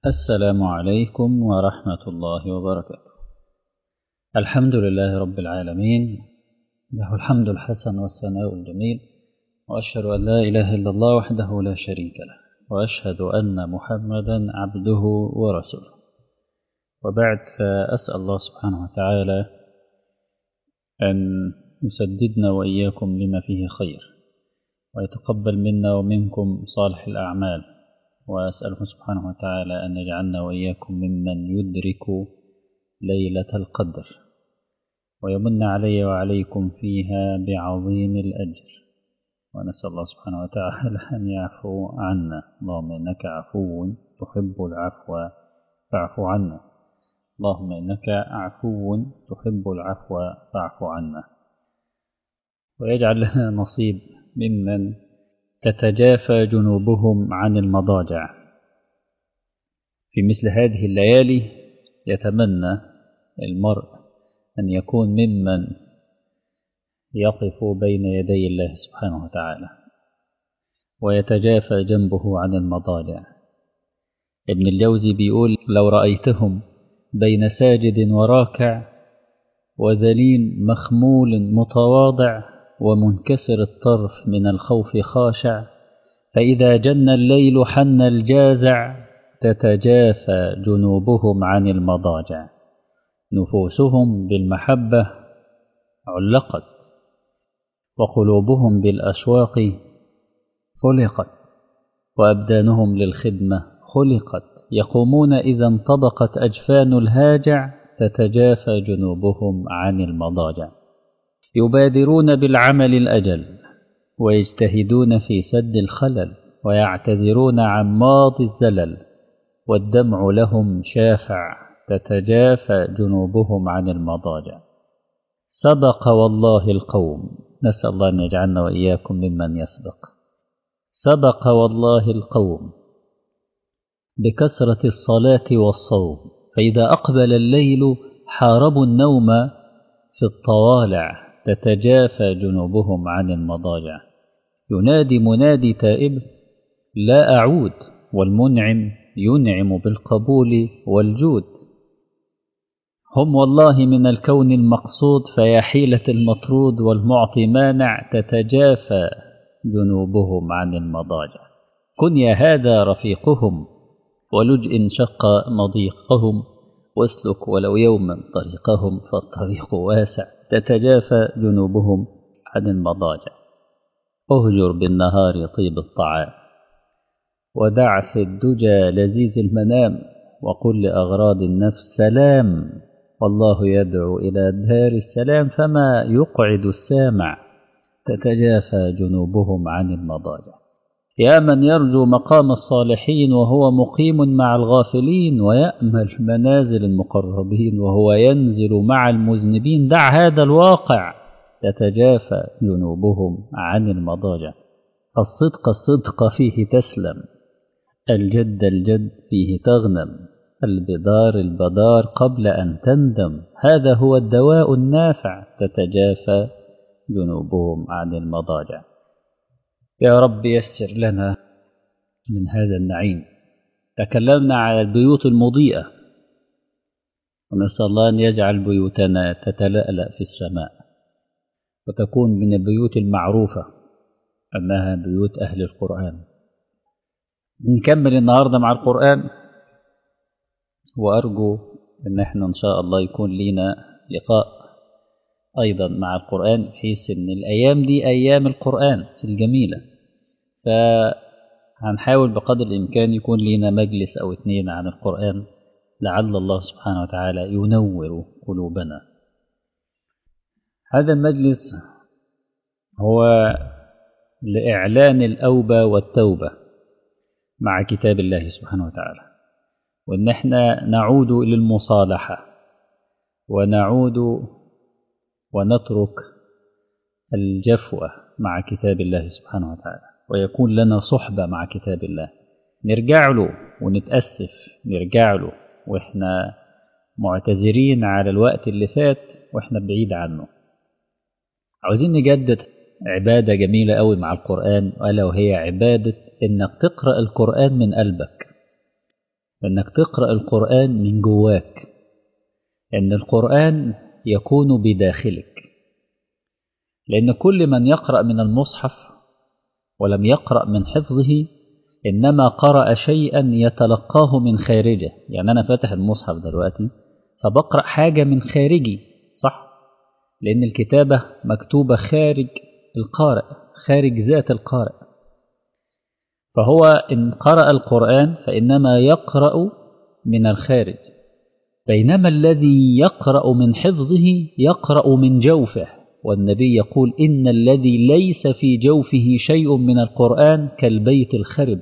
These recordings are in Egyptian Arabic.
السلام عليكم ورحمة الله وبركاته الحمد لله رب العالمين له الحمد الحسن والثناء الجميل وأشهد أن لا إله إلا الله وحده لا شريك له وأشهد أن محمدا عبده ورسوله وبعد فأسأل الله سبحانه وتعالى أن يسددنا وإياكم لما فيه خير ويتقبل منا ومنكم صالح الأعمال وأسأله سبحانه وتعالى أن يجعلنا وإياكم ممن يدرك ليلة القدر ويمن علي وعليكم فيها بعظيم الأجر ونسأل الله سبحانه وتعالى أن يعفو عنا اللهم إنك عفو تحب العفو فاعف عنا اللهم إنك عفو تحب العفو فاعف عنا ويجعل لنا نصيب ممن تتجافى جنوبهم عن المضاجع في مثل هذه الليالي يتمنى المرء أن يكون ممن يقف بين يدي الله سبحانه وتعالى ويتجافى جنبه عن المضاجع ابن الجوزي بيقول لو رأيتهم بين ساجد وراكع وذليل مخمول متواضع ومنكسر الطرف من الخوف خاشع فإذا جن الليل حن الجازع تتجافى جنوبهم عن المضاجع نفوسهم بالمحبة علقت وقلوبهم بالأشواق خلقت وأبدانهم للخدمة خلقت يقومون إذا انطبقت أجفان الهاجع تتجافى جنوبهم عن المضاجع يبادرون بالعمل الأجل ويجتهدون في سد الخلل ويعتذرون عن ماضي الزلل والدمع لهم شافع تتجافى جنوبهم عن المضاجع سبق والله القوم نسأل الله أن يجعلنا وإياكم ممن يسبق سبق والله القوم بكثرة الصلاة والصوم فإذا أقبل الليل حاربوا النوم في الطوالع تتجافى جنوبهم عن المضاجع ينادي منادي تائب لا أعود والمنعم ينعم بالقبول والجود هم والله من الكون المقصود فيا حيلة المطرود والمعطي مانع تتجافى جنوبهم عن المضاجع كن يا هذا رفيقهم ولج إن شق مضيقهم واسلك ولو يوما طريقهم فالطريق واسع تتجافى جنوبهم عن المضاجع اهجر بالنهار طيب الطعام ودع في الدجى لذيذ المنام وقل لأغراض النفس سلام والله يدعو إلى دار السلام فما يقعد السامع تتجافى جنوبهم عن المضاجع يا من يرجو مقام الصالحين وهو مقيم مع الغافلين ويأمل منازل المقربين وهو ينزل مع المذنبين دع هذا الواقع تتجافى جنوبهم عن المضاجع الصدق الصدق فيه تسلم الجد الجد فيه تغنم البدار البدار قبل أن تندم هذا هو الدواء النافع تتجافى جنوبهم عن المضاجع يا رب يسر لنا من هذا النعيم تكلمنا على البيوت المضيئة ونسأل الله أن يجعل بيوتنا تتلألأ في السماء وتكون من البيوت المعروفة أنها بيوت أهل القرآن نكمل النهاردة مع القرآن وأرجو أن احنا إن شاء الله يكون لنا لقاء أيضا مع القرآن بحيث أن الأيام دي أيام القرآن الجميلة فهنحاول بقدر الإمكان يكون لنا مجلس أو اتنين عن القرآن لعل الله سبحانه وتعالى ينور قلوبنا هذا المجلس هو لإعلان الأوبة والتوبة مع كتاب الله سبحانه وتعالى وإن احنا نعود للمصالحة ونعود ونترك الجفوة مع كتاب الله سبحانه وتعالى ويكون لنا صحبة مع كتاب الله نرجع له ونتأسف نرجع له وإحنا معتذرين على الوقت اللي فات وإحنا بعيد عنه عاوزين نجدد عبادة جميلة قوي مع القرآن ألا وهي عبادة إنك تقرأ القرآن من قلبك انك تقرا القران من جواك ان القران يكون بداخلك لان كل من يقرا من المصحف ولم يقرا من حفظه انما قرا شيئا يتلقاه من خارجه يعني انا فاتح المصحف دلوقتي فبقرا حاجه من خارجي صح لان الكتابه مكتوبه خارج القارئ خارج ذات القارئ فهو إن قرأ القرآن فإنما يقرأ من الخارج بينما الذي يقرأ من حفظه يقرأ من جوفه والنبي يقول إن الذي ليس في جوفه شيء من القرآن كالبيت الخرب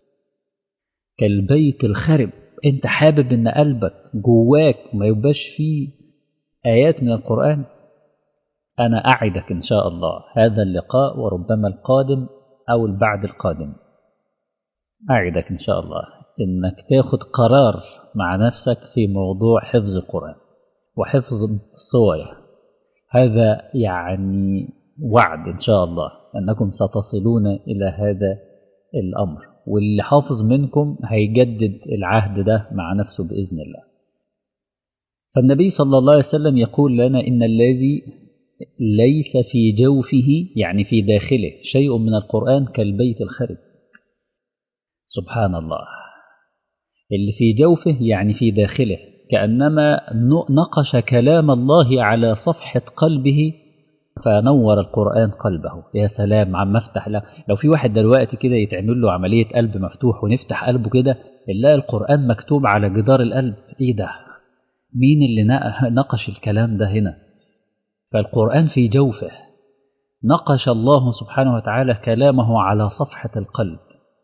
كالبيت الخرب أنت حابب أن قلبك جواك ما يبقاش فيه آيات من القرآن أنا أعدك إن شاء الله هذا اللقاء وربما القادم أو البعد القادم أعدك إن شاء الله إنك تاخد قرار مع نفسك في موضوع حفظ القرآن وحفظ صوره هذا يعني وعد إن شاء الله أنكم ستصلون إلى هذا الأمر واللي حافظ منكم هيجدد العهد ده مع نفسه بإذن الله فالنبي صلى الله عليه وسلم يقول لنا إن الذي ليس في جوفه يعني في داخله شيء من القرآن كالبيت الخرب سبحان الله اللي في جوفه يعني في داخله كأنما نقش كلام الله على صفحة قلبه فنور القرآن قلبه يا سلام عم افتح له لو في واحد دلوقتي كده يتعمل له عملية قلب مفتوح ونفتح قلبه كده نلاقي القرآن مكتوب على جدار القلب ايه ده مين اللي نقش الكلام ده هنا فالقرآن في جوفه نقش الله سبحانه وتعالى كلامه على صفحة القلب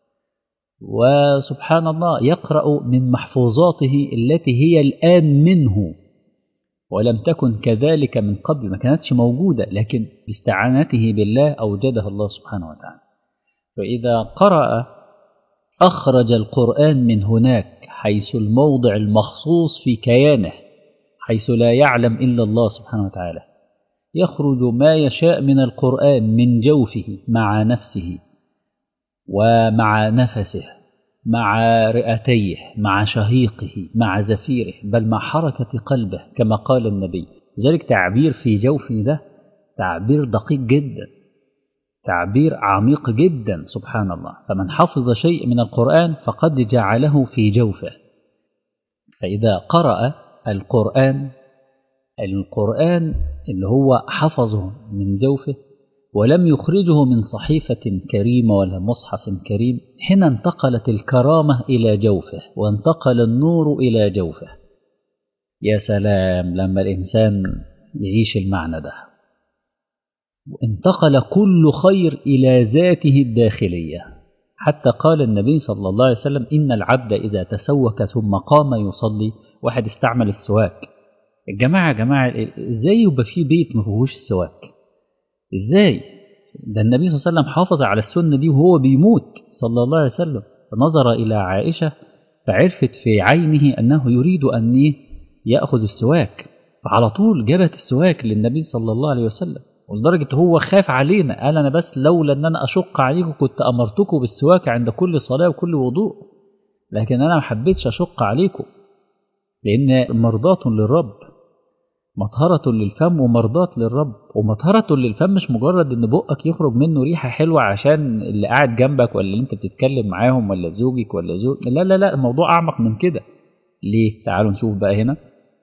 وسبحان الله يقرأ من محفوظاته التي هي الآن منه ولم تكن كذلك من قبل ما كانتش موجودة لكن باستعانته بالله أوجدها الله سبحانه وتعالى فإذا قرأ أخرج القرآن من هناك حيث الموضع المخصوص في كيانه حيث لا يعلم إلا الله سبحانه وتعالى يخرج ما يشاء من القرآن من جوفه مع نفسه ومع نفسه مع رئتيه مع شهيقه مع زفيره بل مع حركة قلبه كما قال النبي ذلك تعبير في جوفه ده تعبير دقيق جدا تعبير عميق جدا سبحان الله فمن حفظ شيء من القرآن فقد جعله في جوفه فإذا قرأ القرآن القرآن اللي هو حفظه من جوفه ولم يخرجه من صحيفة كريمة ولا مصحف كريم حين انتقلت الكرامة إلى جوفه وانتقل النور إلى جوفه يا سلام لما الإنسان يعيش المعنى ده انتقل كل خير إلى ذاته الداخلية حتى قال النبي صلى الله عليه وسلم إن العبد إذا تسوك ثم قام يصلي واحد استعمل السواك الجماعة يا جماعة ازاي يبقى في بيت ما فيهوش سواك ازاي ده النبي صلى الله عليه وسلم حافظ على السنة دي وهو بيموت صلى الله عليه وسلم فنظر إلى عائشة فعرفت في عينه أنه يريد أن يأخذ السواك فعلى طول جابت السواك للنبي صلى الله عليه وسلم ولدرجة هو خاف علينا قال أنا بس لولا أن أنا أشق عليكم كنت أمرتكم بالسواك عند كل صلاة وكل وضوء لكن أنا ما حبيتش أشق عليكم لأن مرضاة للرب مطهرة للفم ومرضاة للرب ومطهرة للفم مش مجرد ان بقك يخرج منه ريحة حلوة عشان اللي قاعد جنبك ولا اللي انت بتتكلم معاهم ولا زوجك ولا زوج لا لا لا الموضوع أعمق من كده ليه؟ تعالوا نشوف بقى هنا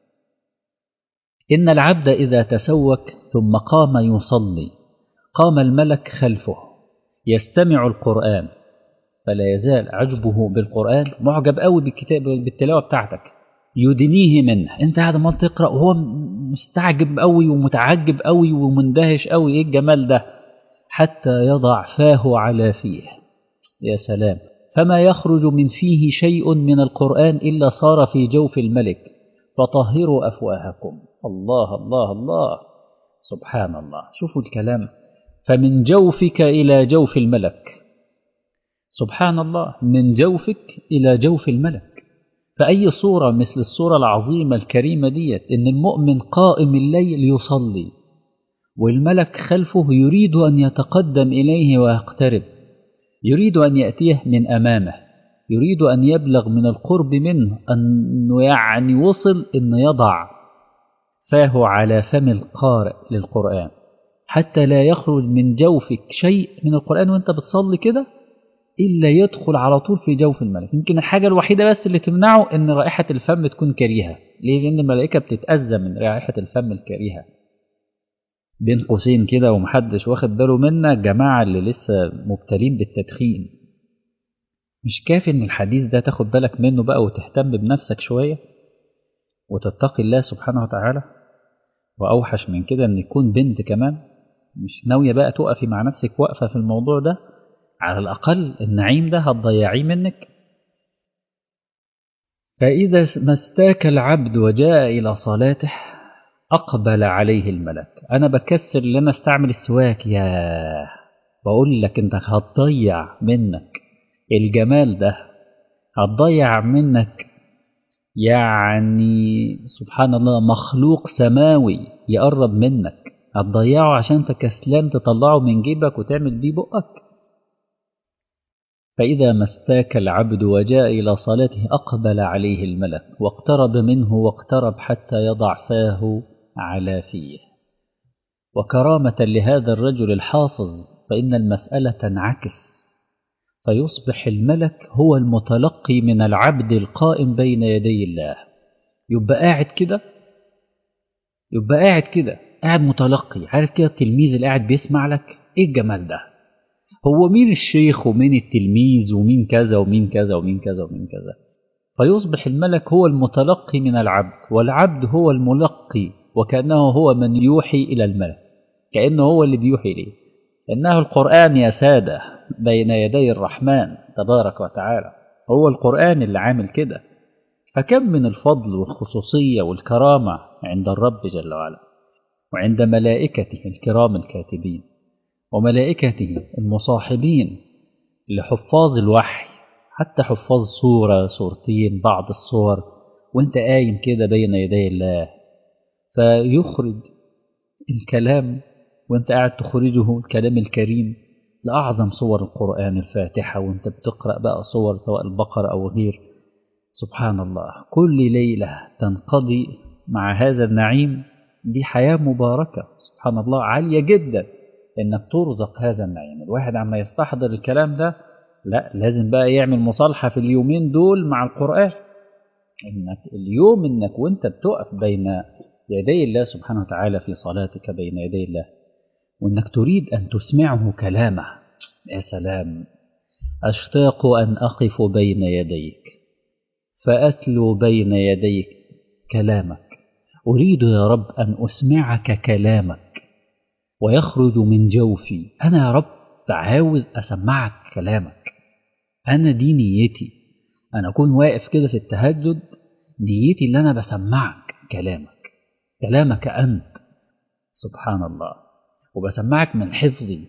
إن العبد إذا تسوك ثم قام يصلي قام الملك خلفه يستمع القرآن فلا يزال عجبه بالقرآن معجب قوي بالكتاب بالتلاوة بتاعتك يدنيه منه انت قاعد عمال تقرا وهو مستعجب قوي ومتعجب قوي ومندهش قوي ايه الجمال ده حتى يضع فاه على فيه يا سلام فما يخرج من فيه شيء من القرآن إلا صار في جوف الملك فطهروا أفواهكم الله الله الله سبحان الله شوفوا الكلام فمن جوفك إلى جوف الملك سبحان الله من جوفك إلى جوف الملك فأي صورة مثل الصورة العظيمة الكريمة ديت إن المؤمن قائم الليل يصلي والملك خلفه يريد أن يتقدم إليه ويقترب يريد أن يأتيه من أمامه يريد أن يبلغ من القرب منه أنه يعني وصل أن يضع فاه على فم القارئ للقرآن حتى لا يخرج من جوفك شيء من القرآن وانت بتصلي كده إلا يدخل على طول في جوف الملك يمكن الحاجة الوحيدة بس اللي تمنعه أن رائحة الفم تكون كريهة ليه؟ لأن الملائكة بتتأذى من رائحة الفم الكريهة بين قوسين كده ومحدش واخد باله منا الجماعة اللي لسه مبتلين بالتدخين مش كافي ان الحديث ده تاخد بالك منه بقى وتهتم بنفسك شوية وتتقي الله سبحانه وتعالى وأوحش من كده ان يكون بنت كمان مش ناوية بقى تقفي مع نفسك واقفة في الموضوع ده على الأقل النعيم ده هتضيعيه منك فإذا ما استاك العبد وجاء إلى صلاته أقبل عليه الملك أنا بكسر ان أنا استعمل السواك يا بقول لك أنت هتضيع منك الجمال ده هتضيع منك يعني سبحان الله مخلوق سماوي يقرب منك هتضيعه عشان انت كسلان تطلعه من جيبك وتعمل بيه بقك فإذا ما استاك العبد وجاء إلى صلاته أقبل عليه الملك واقترب منه واقترب حتى يضع فاه على فيه وكرامة لهذا الرجل الحافظ فإن المسألة تنعكس فيصبح الملك هو المتلقي من العبد القائم بين يدي الله يبقى قاعد كده يبقى قاعد كده قاعد متلقي عارف كده التلميذ اللي قاعد بيسمع لك ايه الجمال ده هو مين الشيخ ومين التلميذ ومين كذا ومين كذا ومين كذا ومين كذا فيصبح الملك هو المتلقي من العبد والعبد هو الملقي وكأنه هو من يوحي إلى الملك كأنه هو اللي بيوحي إليه إنه القرآن يا سادة بين يدي الرحمن تبارك وتعالى هو القرآن اللي عامل كده فكم من الفضل والخصوصية والكرامة عند الرب جل وعلا وعند ملائكته الكرام الكاتبين وملائكته المصاحبين لحفاظ الوحي حتى حفاظ صورة صورتين بعض الصور وانت قايم كده بين يدي الله فيخرج الكلام وانت قاعد تخرجه الكلام الكريم لأعظم صور القرآن الفاتحة وانت بتقرأ بقى صور سواء البقرة أو غير سبحان الله كل ليلة تنقضي مع هذا النعيم دي حياة مباركة سبحان الله عالية جدا انك ترزق هذا النعيم الواحد عما يستحضر الكلام ده لا لازم بقى يعمل مصالحة في اليومين دول مع القرآن انك اليوم انك وانت بتقف بين يدي الله سبحانه وتعالى في صلاتك بين يدي الله وانك تريد ان تسمعه كلامه يا سلام اشتاق ان اقف بين يديك فاتلو بين يديك كلامك اريد يا رب ان اسمعك كلامك ويخرج من جوفي انا يا رب عاوز اسمعك كلامك انا دي نيتي انا اكون واقف كده في التهجد نيتي اللي انا بسمعك كلامك كلامك انت سبحان الله وبسمعك من حفظي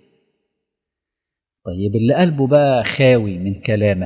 طيب اللي قلبه بقى خاوي من كلامه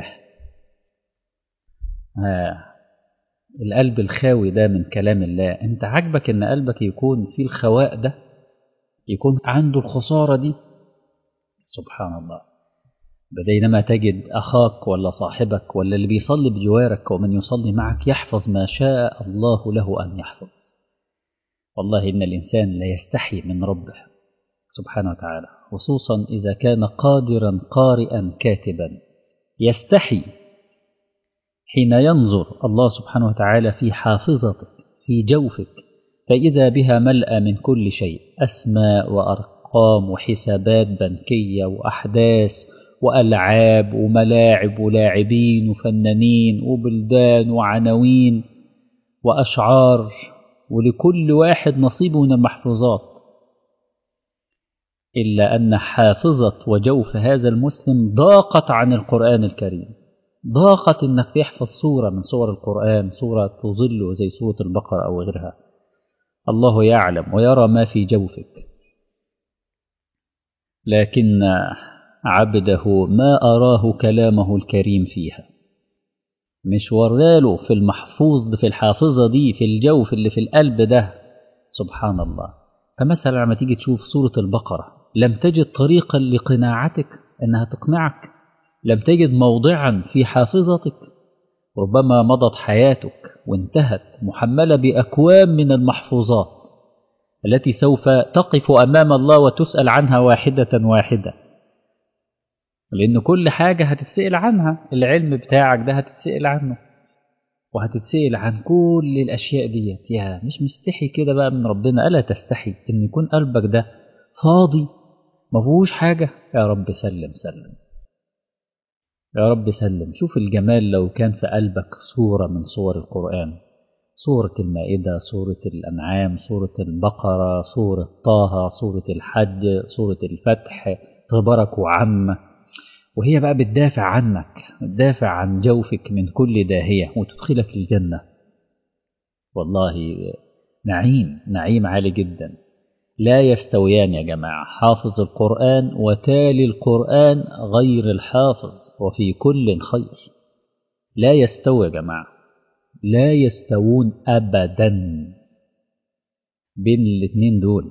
آه. القلب الخاوي ده من كلام الله انت عاجبك ان قلبك يكون فيه الخواء ده يكون عنده الخسارة دي سبحان الله بينما تجد أخاك ولا صاحبك ولا اللي بيصلي بجوارك ومن يصلي معك يحفظ ما شاء الله له أن يحفظ والله إن الإنسان لا يستحي من ربه سبحانه وتعالى خصوصا إذا كان قادرا قارئا كاتبا يستحي حين ينظر الله سبحانه وتعالى في حافظتك في جوفك فإذا بها ملأ من كل شيء أسماء وأرقام وحسابات بنكية وأحداث وألعاب وملاعب ولاعبين وفنانين وبلدان وعناوين وأشعار ولكل واحد نصيب من المحفوظات إلا أن حافظة وجوف هذا المسلم ضاقت عن القرآن الكريم ضاقت إنك تحفظ سورة من سور القرآن سورة تظل زي سورة البقرة أو غيرها الله يعلم ويرى ما في جوفك لكن عبده ما أراه كلامه الكريم فيها مش وراله في المحفوظ في الحافظة دي في الجوف اللي في القلب ده سبحان الله فمثلا لما تيجي تشوف سورة البقرة لم تجد طريقا لقناعتك انها تقنعك لم تجد موضعا في حافظتك ربما مضت حياتك وانتهت محملة بأكوام من المحفوظات التي سوف تقف أمام الله وتسأل عنها واحدة واحدة لأن كل حاجة هتتسأل عنها العلم بتاعك ده هتتسأل عنه وهتتسأل عن كل الأشياء ديت يا مش مستحي كده بقى من ربنا ألا تستحي إن يكون قلبك ده فاضي ما فيهوش حاجة يا رب سلم سلم يا رب سلم شوف الجمال لو كان في قلبك صورة من صور القرآن سورة المائدة سورة الأنعام سورة البقرة سورة طه سورة الحج سورة الفتح تبارك وعم وهي بقى بتدافع عنك بتدافع عن جوفك من كل داهية وتدخلك الجنة والله نعيم نعيم عالي جدا لا يستويان يا جماعة حافظ القرآن وتالي القرآن غير الحافظ وفي كل خير لا يستوي يا جماعة لا يستوون أبدا بين الاتنين دول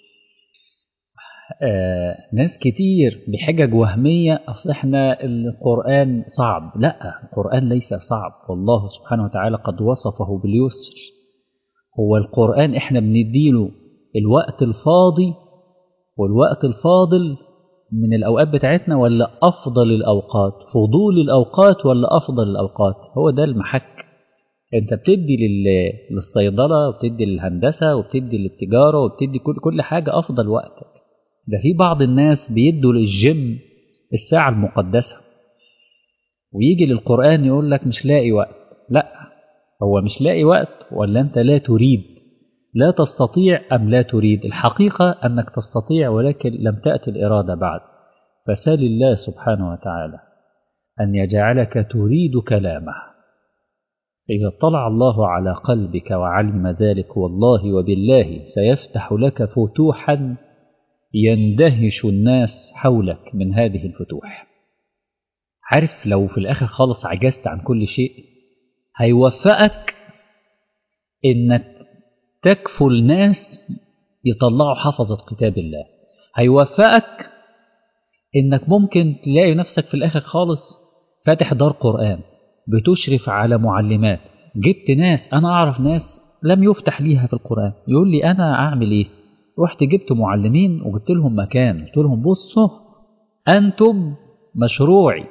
آه ناس كتير بحجج وهمية أصل إحنا القرآن صعب لا القرآن ليس صعب والله سبحانه وتعالى قد وصفه باليسر هو القرآن إحنا بنديله الوقت الفاضي والوقت الفاضل من الأوقات بتاعتنا ولا أفضل الأوقات فضول الأوقات ولا أفضل الأوقات هو ده المحك أنت بتدي للصيدلة وبتدي للهندسة وبتدي للتجارة وبتدي كل, كل حاجة أفضل وقتك ده في بعض الناس بيدوا للجيم الساعة المقدسة ويجي للقرآن يقول لك مش لاقي وقت لا هو مش لاقي وقت ولا أنت لا تريد لا تستطيع أم لا تريد الحقيقة أنك تستطيع ولكن لم تأتي الإرادة بعد فسال الله سبحانه وتعالى أن يجعلك تريد كلامه إذا اطلع الله على قلبك وعلم ذلك والله وبالله سيفتح لك فتوحا يندهش الناس حولك من هذه الفتوح عارف لو في الآخر خالص عجزت عن كل شيء هيوفقك إنك تكفل ناس يطلعوا حفظة كتاب الله هيوفقك إنك ممكن تلاقي نفسك في الآخر خالص فاتح دار قرآن بتشرف على معلمات جبت ناس أنا أعرف ناس لم يفتح ليها في القرآن يقول لي أنا أعمل إيه رحت جبت معلمين وجبت لهم مكان قلت لهم بصوا أنتم مشروعي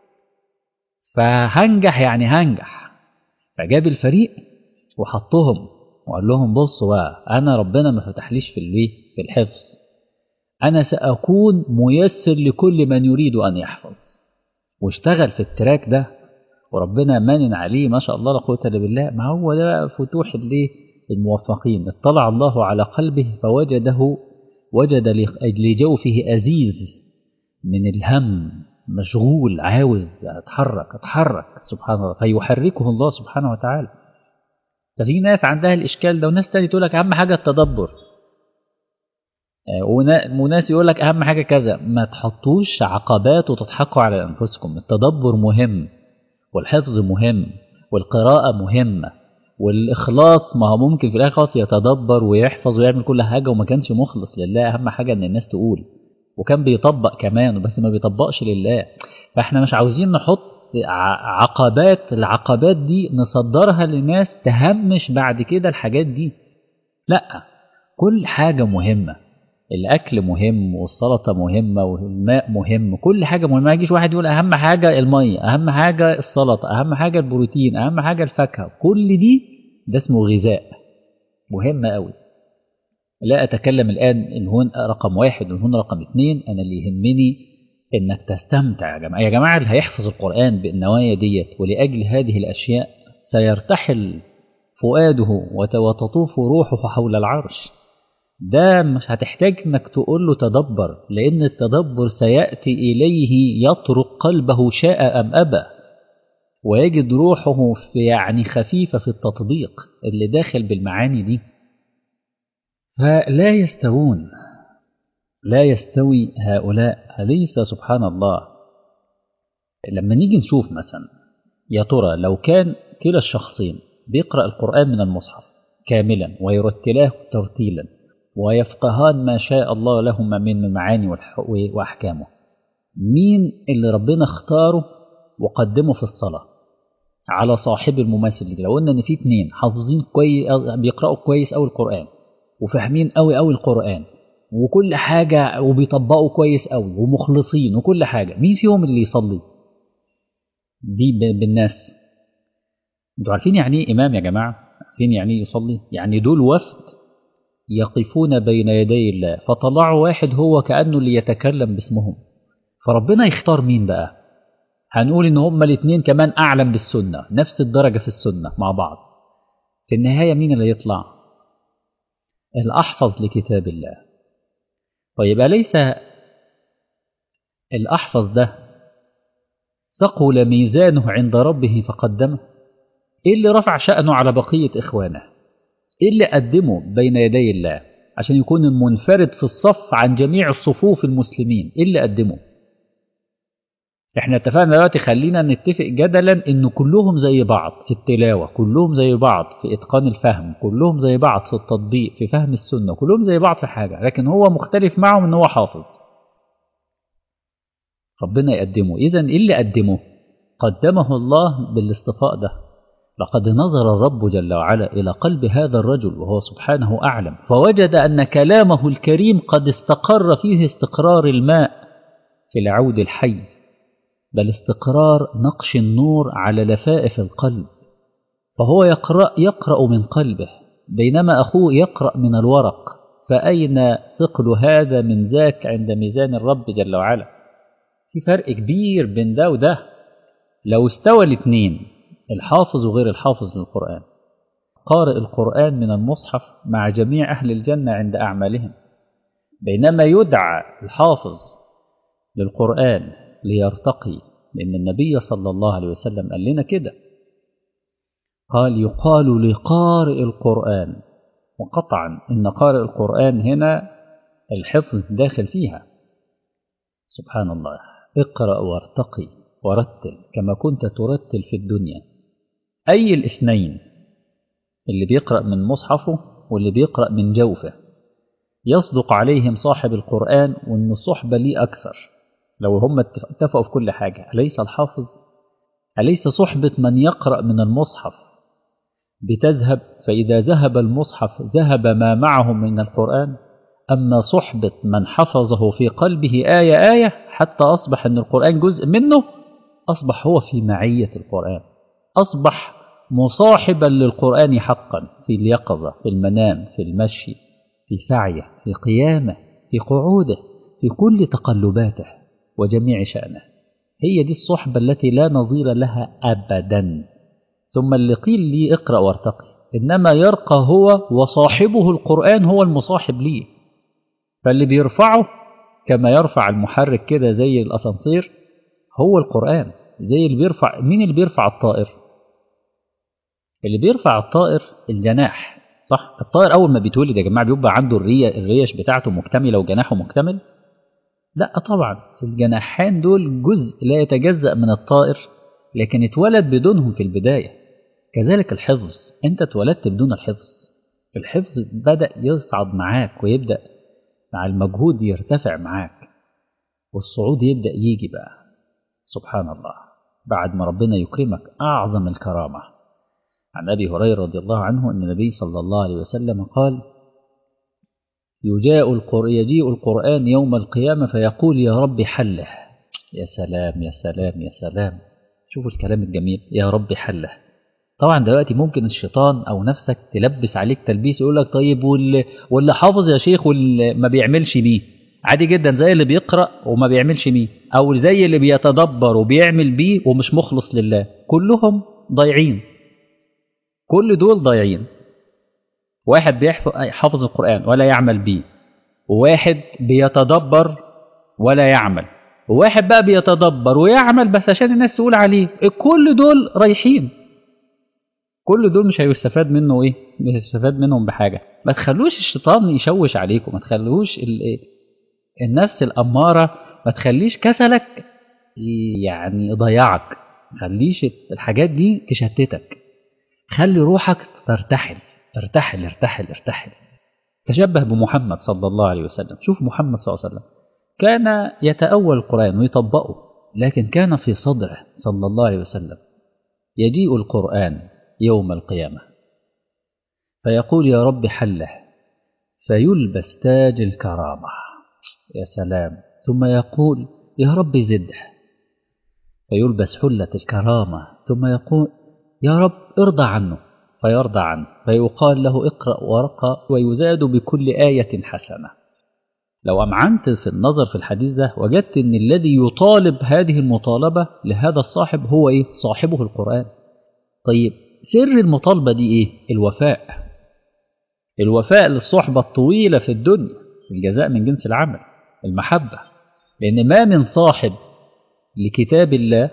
فهنجح يعني هنجح فجاب الفريق وحطهم وقال لهم بصوا بقى أنا ربنا ما فتحليش في الإيه في الحفظ أنا سأكون ميسر لكل من يريد أن يحفظ واشتغل في التراك ده وربنا منن عليه ما شاء الله لا قوة إلا بالله ما هو ده بقى فتوح اللي الموفقين اطلع الله على قلبه فوجده وجد لجوفه أزيز من الهم مشغول عاوز اتحرك اتحرك سبحان الله فيحركه الله سبحانه وتعالى ففي ناس عندها الإشكال ده وناس تاني تقول لك أهم حاجة التدبر وناس يقول لك أهم حاجة كذا ما تحطوش عقبات وتضحكوا على أنفسكم التدبر مهم والحفظ مهم والقراءة مهمة والإخلاص ما هو ممكن في الآخر خلاص يتدبر ويحفظ ويعمل كل حاجة وما كانش مخلص لله أهم حاجة إن الناس تقول وكان بيطبق كمان بس ما بيطبقش لله فإحنا مش عاوزين نحط عقبات العقبات دي نصدرها للناس تهمش بعد كده الحاجات دي لا كل حاجة مهمة الأكل مهم والسلطة مهمة والماء مهم كل حاجة مهمة ما يجيش واحد يقول أهم حاجة المية أهم حاجة السلطة أهم حاجة البروتين أهم حاجة الفاكهة كل دي ده اسمه غذاء مهم قوي لا أتكلم الآن إن هون رقم واحد وإن هون رقم اثنين أنا اللي يهمني إنك تستمتع يا جماعة يا جماعة اللي هيحفظ القرآن بالنوايا ديت ولأجل هذه الأشياء سيرتحل فؤاده وتطوف روحه حول العرش ده مش هتحتاج انك تقول له تدبر لان التدبر سياتي اليه يطرق قلبه شاء ام ابى ويجد روحه في يعني خفيفه في التطبيق اللي داخل بالمعاني دي فلا يستوون لا يستوي هؤلاء أليس سبحان الله لما نيجي نشوف مثلا يا ترى لو كان كلا الشخصين بيقرأ القرآن من المصحف كاملا ويرتلاه ترتيلا ويفقهان ما شاء الله لهما من المعاني وأحكامه مين اللي ربنا اختاره وقدمه في الصلاة على صاحب المماثل دي لو قلنا ان في اتنين حافظين كويس بيقرأوا كويس قوي القرآن وفاهمين قوي قوي القرآن وكل حاجة وبيطبقوا كويس قوي ومخلصين وكل حاجة مين فيهم اللي يصلي دي بالناس انتوا عارفين يعني ايه امام يا جماعة عارفين يعني ايه يصلي يعني دول وفد يقفون بين يدي الله فطلعوا واحد هو كأنه اللي يتكلم باسمهم فربنا يختار مين بقى هنقول ان هما الاثنين كمان اعلم بالسنة نفس الدرجة في السنة مع بعض في النهاية مين اللي يطلع الأحفظ لكتاب الله طيب أليس الأحفظ ده ثقل ميزانه عند ربه فقدمه إيه اللي رفع شأنه على بقية إخوانه إيه اللي قدمه بين يدي الله عشان يكون المنفرد في الصف عن جميع الصفوف المسلمين إيه اللي قدمه احنا اتفقنا دلوقتي خلينا نتفق جدلا ان كلهم زي بعض في التلاوة كلهم زي بعض في اتقان الفهم كلهم زي بعض في التطبيق في فهم السنة كلهم زي بعض في حاجة لكن هو مختلف معهم ان هو حافظ ربنا يقدمه اذا ايه اللي قدمه قدمه الله بالاصطفاء ده لقد نظر الرب جل وعلا إلى قلب هذا الرجل وهو سبحانه أعلم فوجد أن كلامه الكريم قد استقر فيه استقرار الماء في العود الحي بل استقرار نقش النور على لفائف القلب فهو يقرأ, يقرأ من قلبه بينما أخوه يقرأ من الورق فأين ثقل هذا من ذاك عند ميزان الرب جل وعلا في فرق كبير بين ده وده لو استوى الاثنين الحافظ وغير الحافظ للقرآن قارئ القرآن من المصحف مع جميع أهل الجنة عند أعمالهم بينما يدعى الحافظ للقرآن ليرتقي لأن النبي صلى الله عليه وسلم قال لنا كده قال يقال لقارئ القرآن وقطعا إن قارئ القرآن هنا الحفظ داخل فيها سبحان الله اقرأ وارتقي ورتل كما كنت ترتل في الدنيا أي الاثنين اللي بيقرأ من مصحفه واللي بيقرأ من جوفه يصدق عليهم صاحب القرآن وأن الصحبة ليه أكثر لو هم اتفقوا في كل حاجة أليس الحافظ أليس صحبة من يقرأ من المصحف بتذهب فإذا ذهب المصحف ذهب ما معه من القرآن أما صحبة من حفظه في قلبه آية آية حتى أصبح أن القرآن جزء منه أصبح هو في معية القرآن أصبح مصاحبا للقرآن حقا في اليقظة في المنام في المشي في سعيه في قيامه في قعوده في كل تقلباته وجميع شأنه هي دي الصحبة التي لا نظير لها أبدا ثم اللي قيل لي اقرأ وارتقي إنما يرقى هو وصاحبه القرآن هو المصاحب ليه فاللي بيرفعه كما يرفع المحرك كده زي الأسانسير هو القرآن زي اللي بيرفع مين اللي بيرفع الطائر اللي بيرفع الطائر الجناح صح الطائر أول ما بيتولد يا جماعة بيبقى عنده الرية الريش بتاعته مكتملة وجناحه مكتمل لا طبعا الجناحان دول جزء لا يتجزأ من الطائر لكن اتولد بدونهم في البداية كذلك الحفظ انت اتولدت بدون الحفظ الحفظ بدأ يصعد معاك ويبدأ مع المجهود يرتفع معاك والصعود يبدأ يجي بقى سبحان الله بعد ما ربنا يكرمك أعظم الكرامة عن أبي هريرة رضي الله عنه أن النبي صلى الله عليه وسلم قال يجاء القر... يجيء القرآن يوم القيامة فيقول يا رب حله يا سلام يا سلام يا سلام شوفوا الكلام الجميل يا رب حله طبعا دلوقتي ممكن الشيطان او نفسك تلبس عليك تلبيس يقول لك طيب واللي, واللي حافظ يا شيخ واللي ما بيعملش بيه عادي جدا زي اللي بيقرا وما بيعملش بيه او زي اللي بيتدبر وبيعمل بيه ومش مخلص لله كلهم ضايعين كل دول ضايعين واحد بيحفظ القران ولا يعمل بيه وواحد بيتدبر ولا يعمل وواحد بقى بيتدبر ويعمل بس عشان الناس تقول عليه كل دول رايحين كل دول مش هيستفاد منه ايه مش هيستفاد منهم بحاجه ما تخلوش الشيطان يشوش عليكم ما تخلوش النفس الاماره ما تخليش كسلك يعني يضيعك ما تخليش الحاجات دي تشتتك خلي روحك ترتحل ارتحل ارتحل ارتحل تشبه بمحمد صلى الله عليه وسلم شوف محمد صلى الله عليه وسلم كان يتأول القرآن ويطبقه لكن كان في صدره صلى الله عليه وسلم يجيء القرآن يوم القيامة فيقول يا رب حله فيلبس تاج الكرامة يا سلام ثم يقول يا رب زده فيلبس حلة الكرامة ثم يقول يا رب ارضى عنه فيرضى عنه فيقال له اقرأ ورقة ويزاد بكل آية حسنة لو أمعنت في النظر في الحديث ده وجدت أن الذي يطالب هذه المطالبة لهذا الصاحب هو إيه؟ صاحبه القرآن طيب سر المطالبة دي إيه؟ الوفاء الوفاء للصحبة الطويلة في الدنيا الجزاء من جنس العمل المحبة لأن ما من صاحب لكتاب الله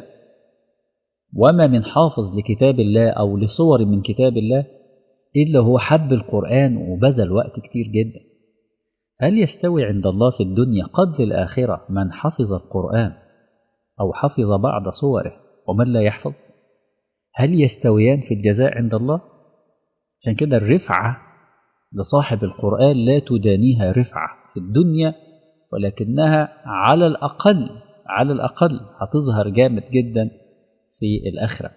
وما من حافظ لكتاب الله أو لصور من كتاب الله إلا هو حب القرآن وبذل وقت كتير جدا هل يستوي عند الله في الدنيا قبل الآخرة من حفظ القرآن أو حفظ بعض صوره ومن لا يحفظ هل يستويان في الجزاء عند الله عشان كده الرفعة لصاحب القرآن لا تدانيها رفعة في الدنيا ولكنها على الأقل على الأقل هتظهر جامد جدا في الآخرة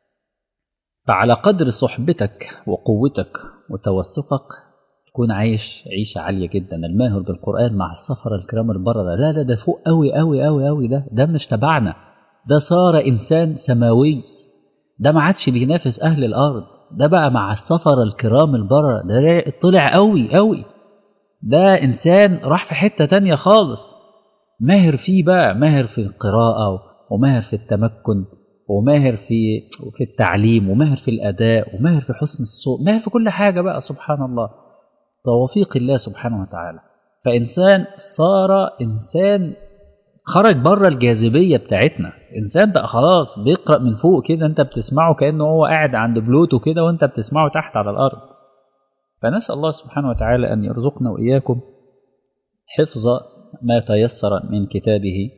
فعلى قدر صحبتك وقوتك وتوسقك تكون عايش عيشة عالية جدا الماهر بالقرآن مع السفر الكرام البررة لا لا ده فوق قوي قوي قوي قوي ده ده مش تبعنا ده صار إنسان سماوي ده ما عادش بينافس أهل الأرض ده بقى مع السفر الكرام البررة ده طلع قوي قوي ده إنسان راح في حتة تانية خالص ماهر فيه بقى ماهر في القراءة وماهر في التمكن وماهر في في التعليم وماهر في الأداء وماهر في حسن الصوت ماهر في كل حاجة بقى سبحان الله توفيق الله سبحانه وتعالى فإنسان صار إنسان خرج بره الجاذبية بتاعتنا إنسان بقى خلاص بيقرأ من فوق كده أنت بتسمعه كأنه هو قاعد عند بلوتو كده وأنت بتسمعه تحت على الأرض فنسأل الله سبحانه وتعالى أن يرزقنا وإياكم حفظ ما تيسر من كتابه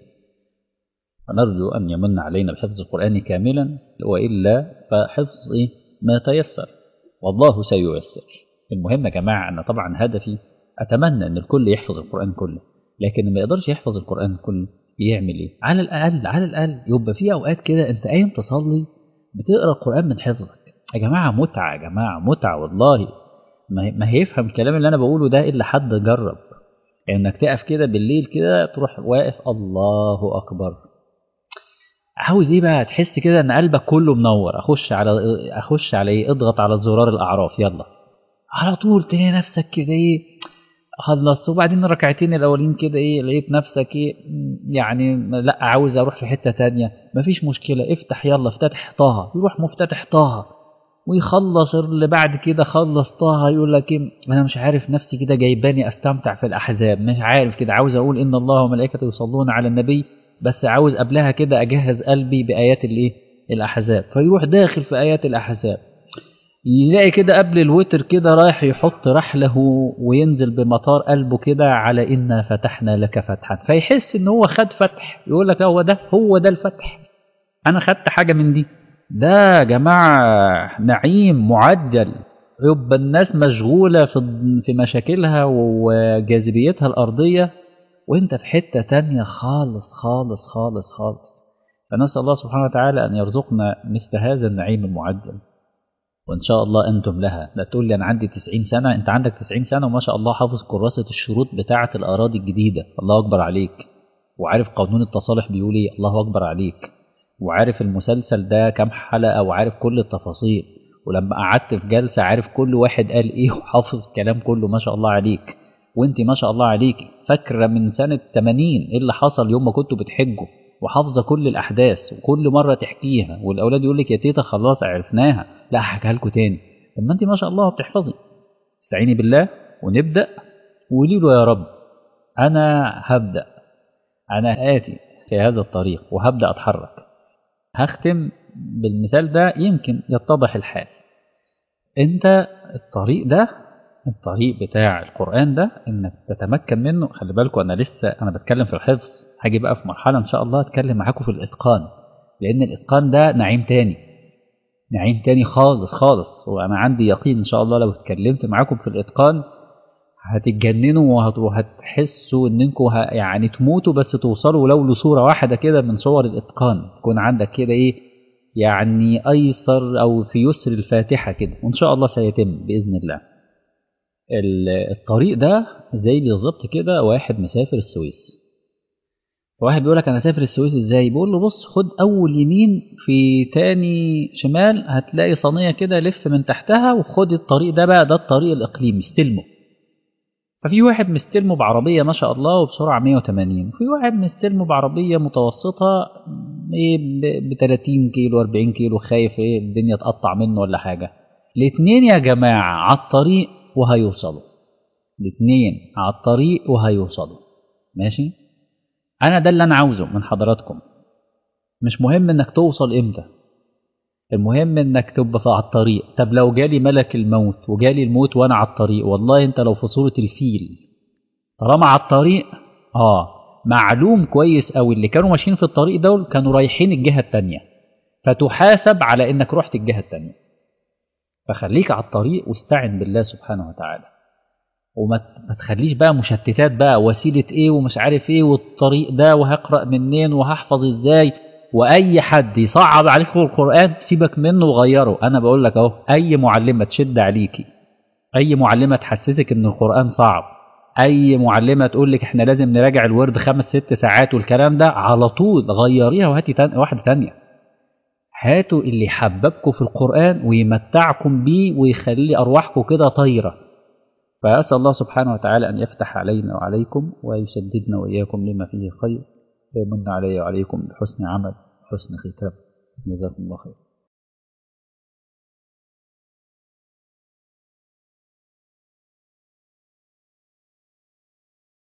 ونرجو أن يمن علينا بحفظ القرآن كاملا وإلا فحفظ ما تيسر والله سييسر المهم يا جماعة أن طبعا هدفي أتمنى أن الكل يحفظ القرآن كله لكن ما يقدرش يحفظ القرآن كله يعمل إيه؟ على الأقل على الأقل يبقى في أوقات كده أنت قايم تصلي بتقرأ القرآن من حفظك يا جماعة متعة يا جماعة متعة والله ما هيفهم الكلام اللي أنا بقوله ده إلا حد جرب إنك تقف كده بالليل كده تروح واقف الله أكبر عاوز ايه بقى تحس كده ان قلبك كله منور اخش على اخش على ايه اضغط على زرار الاعراف يلا على طول تلاقي نفسك كده ايه خلص وبعدين الركعتين الاولين كده ايه لقيت نفسك ايه يعني لا عاوز اروح في حته تانية مفيش مشكله افتح يلا افتتح طه يروح مفتتح طه ويخلص اللي بعد كده خلص طه يقول لك ايه انا مش عارف نفسي كده جايباني استمتع في الاحزاب مش عارف كده عاوز اقول ان الله وملائكته يصلون على النبي بس عاوز قبلها كده اجهز قلبي بايات الايه الاحزاب فيروح داخل في ايات الاحزاب يلاقي كده قبل الوتر كده رايح يحط رحله وينزل بمطار قلبه كده على إنا فتحنا لك فتحا فيحس إن هو خد فتح يقول لك هو ده هو ده الفتح أنا خدت حاجة من دي ده يا جماعة نعيم معجل يبقى الناس مشغولة في في مشاكلها وجاذبيتها الأرضية وانت في حتة تانية خالص خالص خالص خالص فنسأل الله سبحانه وتعالى أن يرزقنا مثل هذا النعيم المعجل وإن شاء الله أنتم لها لا تقول لي أنا عندي 90 سنة أنت عندك 90 سنة وما شاء الله حافظ كراسة الشروط بتاعة الأراضي الجديدة الله أكبر عليك وعارف قانون التصالح بيقول إيه الله أكبر عليك وعارف المسلسل ده كام حلقة وعارف كل التفاصيل ولما قعدت في جلسة عارف كل واحد قال إيه وحافظ الكلام كله ما شاء الله عليك وانت ما شاء الله عليكي فاكرة من سنة 80 إيه اللي حصل يوم ما كنتوا بتحجوا وحافظة كل الأحداث وكل مرة تحكيها والأولاد يقول لك يا تيتا خلاص عرفناها لا هحكيها لكم تاني طب ما انت ما شاء الله بتحفظي استعيني بالله ونبدأ وقولي له يا رب أنا هبدأ أنا آتي في هذا الطريق وهبدأ أتحرك هختم بالمثال ده يمكن يتضح الحال انت الطريق ده الطريق بتاع القرآن ده انك تتمكن منه خلي بالكم انا لسه انا بتكلم في الحفظ هاجي بقى في مرحلة ان شاء الله اتكلم معاكم في الاتقان لان الاتقان ده نعيم تاني نعيم تاني خالص خالص وانا عندي يقين ان شاء الله لو اتكلمت معاكم في الاتقان هتتجننوا وهت- وهتحسوا انكم ه- يعني تموتوا بس توصلوا ولو لصورة واحدة كده من صور الاتقان تكون عندك كده ايه يعني ايسر او في يسر الفاتحة كده وان شاء الله سيتم باذن الله ال- الطريق ده زي بالظبط كده واحد مسافر السويس واحد بيقول لك انا اسافر السويس ازاي بيقول له بص خد اول يمين في تاني شمال هتلاقي صينيه كده لف من تحتها وخد الطريق ده بقى ده الطريق الاقليمي استلمه ففي واحد مستلمه بعربيه ما شاء الله وبسرعه 180 وفي واحد مستلمه بعربيه متوسطه ايه ب 30 كيلو 40 كيلو خايف ايه الدنيا تقطع منه ولا حاجه الاثنين يا جماعه على الطريق وهيوصلوا الاثنين على الطريق وهيوصلوا ماشي انا ده اللي انا عاوزه من حضراتكم مش مهم انك توصل امتى المهم انك تبقى على الطريق طب لو جالي ملك الموت وجالي الموت وانا على الطريق والله انت لو في صورة الفيل طالما على الطريق اه معلوم كويس قوي اللي كانوا ماشيين في الطريق دول كانوا رايحين الجهة التانية فتحاسب على انك رحت الجهة التانية فخليك على الطريق واستعن بالله سبحانه وتعالى وما ت- ما تخليش بقى مشتتات بقى وسيلة ايه ومش عارف ايه والطريق ده وهقرأ منين وهحفظ ازاي واي حد يصعب عليك القرآن سيبك منه وغيره انا بقول لك اهو اي معلمة تشد عليكي اي معلمة تحسسك ان القرآن صعب اي معلمة تقول لك احنا لازم نراجع الورد خمس ست ساعات والكلام ده على طول غيريها وهاتي تان واحدة تانية هاتوا اللي يحببكم في القرآن ويمتعكم بيه ويخلي أرواحكم كده طايرة فأسأل الله سبحانه وتعالى أن يفتح علينا وعليكم ويسددنا وإياكم لما فيه خير ويمن علي وعليكم بحسن عمل حسن ختام جزاكم الله خير